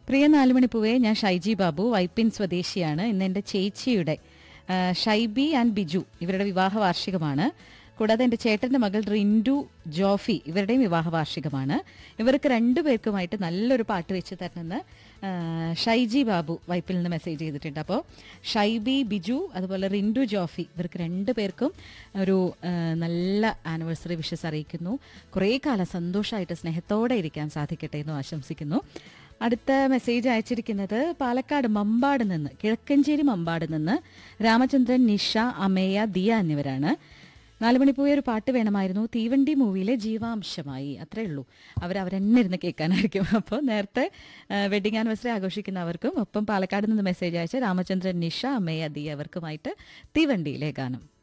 പ്രിയ നാലുമണിപ്പൂവെ ഞാൻ ഷൈജി ബാബു വൈപ്പിൻ സ്വദേശിയാണ് ഇന്ന് എൻ്റെ ചേച്ചിയുടെ ആ, ഷൈബി ആൻഡ് ബിജു ഇവരുടെ വിവാഹ വാർഷികമാണ് കൂടാതെ എൻ്റെ ചേട്ടൻ്റെ മകൾ റിൻഡു ജോഫി ഇവരുടെയും വിവാഹ വാർഷികമാണ് ഇവർക്ക് രണ്ടുപേർക്കുമായിട്ട് നല്ലൊരു പാട്ട് വെച്ച് തരണമെന്ന് ആ, ഷൈജി ബാബു വൈപ്പിൽ നിന്ന് മെസ്സേജ് ചെയ്തിട്ടുണ്ട് അപ്പോൾ ഷൈബി ബിജു അതുപോലെ റിൻഡു ജോഫി ഇവർക്ക് രണ്ടു പേർക്കും ഒരു ആ, നല്ല ആനിവേഴ്സറി വിഷസ് അറിയിക്കുന്നു കുറേ കാലം സന്തോഷമായിട്ട് സ്നേഹത്തോടെ ഇരിക്കാൻ സാധിക്കട്ടെ എന്ന് ആശംസിക്കുന്നു അടുത്ത മെസ്സേജ് അയച്ചിരിക്കുന്നത് പാലക്കാട് മമ്പാട് നിന്ന് കിഴക്കഞ്ചേരി മമ്പാട് നിന്ന് രാമചന്ദ്രൻ നിഷ അമേയ ദിയ എന്നിവരാണ് നാലുമണിപ്പോയി ഒരു പാട്ട് വേണമായിരുന്നു തീവണ്ടി മൂവിയിലെ ജീവാംശമായി അത്രേ ഉള്ളൂ അവർ അവരെന്നെ ഇരുന്ന് കേൾക്കാനായിരിക്കും അപ്പോൾ നേരത്തെ വെഡിങ് ആനിവേഴ്സറി ആഘോഷിക്കുന്നവർക്കും ഒപ്പം പാലക്കാട് നിന്ന് മെസ്സേജ് അയച്ച രാമചന്ദ്രൻ നിഷ അമേയ ദിയ അവർക്കുമായിട്ട് തീവണ്ടിയിലെ ഗാനം